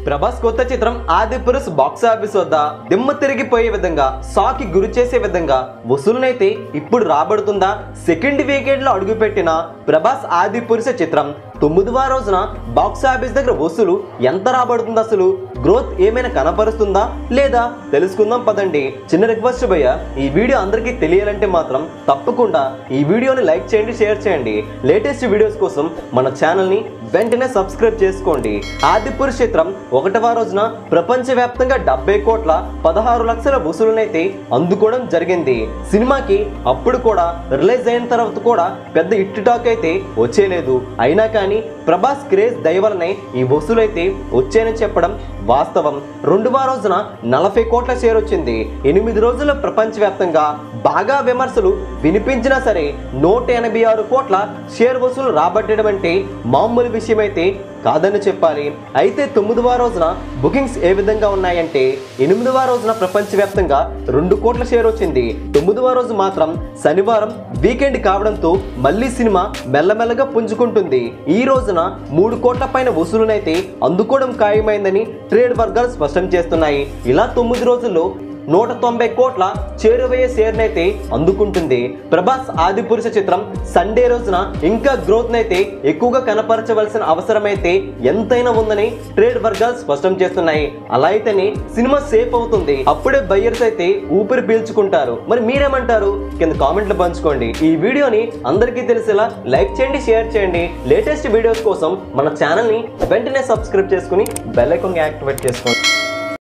ప్రభాస్ కొత్త చిత్రం ఆది పురుష్ బాక్స్ ఆఫీస్ వద్ద దిమ్మ తిరిగిపోయే విధంగా సాకి గురి చేసే విధంగా వసూలునైతే ఇప్పుడు రాబడుతుందా సెకండ్ వీకెండ్ లో అడుగుపెట్టిన ప్రభాస్ ఆది పురుష చిత్రం తొమ్మిదవ రోజున బాక్స్ ఆఫీస్ దగ్గర వసూలు ఎంత రాబడుతుంది అసలు గ్రోత్ ఏమైనా కనపరుస్తుందా లేదా తెలుసుకుందాం పదండి చిన్న రిక్వెస్ట్ భయ్య ఈ వీడియో అందరికీ తెలియాలంటే మాత్రం తప్పకుండా ఈ వీడియోని లైక్ చేయండి షేర్ చేయండి లేటెస్ట్ వీడియోస్ కోసం మన ఛానల్ని వెంటనే సబ్స్క్రైబ్ చేసుకోండి ఆదిపురుష్ చిత్రం ఒకటవ రోజున ప్రపంచవ్యాప్తంగా డెబ్బై కోట్ల పదహారు లక్షల వసూలునైతే అందుకోవడం జరిగింది సినిమాకి అప్పుడు కూడా రిలీజ్ అయిన తర్వాత కూడా పెద్ద ఇట్ టాక్ అయితే వచ్చేలేదు అయినా కానీ ప్రభాస్ క్రేజ్ దయవలనే ఈ వసూలైతే వచ్చాయని చెప్పడం వాస్తవం రెండవ రోజున నలభై కోట్ల షేర్ వచ్చింది ఎనిమిది రోజుల ప్రపంచవ్యాప్తంగా బాగా విమర్శలు వినిపించినా సరే నూట ఎనభై ఆరు కోట్ల షేర్ వసూలు రాబట్టడం అంటే మామూలు విషయం అయితే కాదని చెప్పాలి అయితే తొమ్మిదవ రోజున బుకింగ్స్ ఏ విధంగా ఉన్నాయంటే ఎనిమిదవ రోజున ప్రపంచవ్యాప్తంగా రెండు కోట్ల షేర్ వచ్చింది తొమ్మిదవ రోజు మాత్రం శనివారం వీకెండ్ కావడంతో మళ్ళీ సినిమా మెల్లమెల్లగా పుంజుకుంటుంది ఈ రోజున మూడు కోట్ల పైన వసూలునైతే అందుకోవడం ఖాయమైందని ట్రేడ్ వర్గాలు స్పష్టం చేస్తున్నాయి ఇలా తొమ్మిది రోజుల్లో నూట తొంభై కోట్ల చేరువయ్యే షేర్నైతే అందుకుంటుంది ప్రభాస్ ఆదిపురుష చిత్రం సండే రోజున ఇంకా గ్రోత్ నైతే ఎక్కువగా కనపరచవలసిన అవసరమైతే ఎంతైనా ఉందని ట్రేడ్ వర్గాలు స్పష్టం చేస్తున్నాయి అలా అయితేనే సినిమా సేఫ్ అవుతుంది అప్పుడే బయ్యర్స్ అయితే ఊపిరి పీల్చుకుంటారు మరి మీరేమంటారు కింద కామెంట్లు పంచుకోండి ఈ వీడియోని అందరికీ తెలిసేలా లైక్ చేయండి షేర్ చేయండి లేటెస్ట్ వీడియోస్ కోసం మన ఛానల్ని వెంటనే సబ్స్క్రైబ్ చేసుకుని బెల్ ఐకాన్ యాక్టివేట్ చేసుకోండి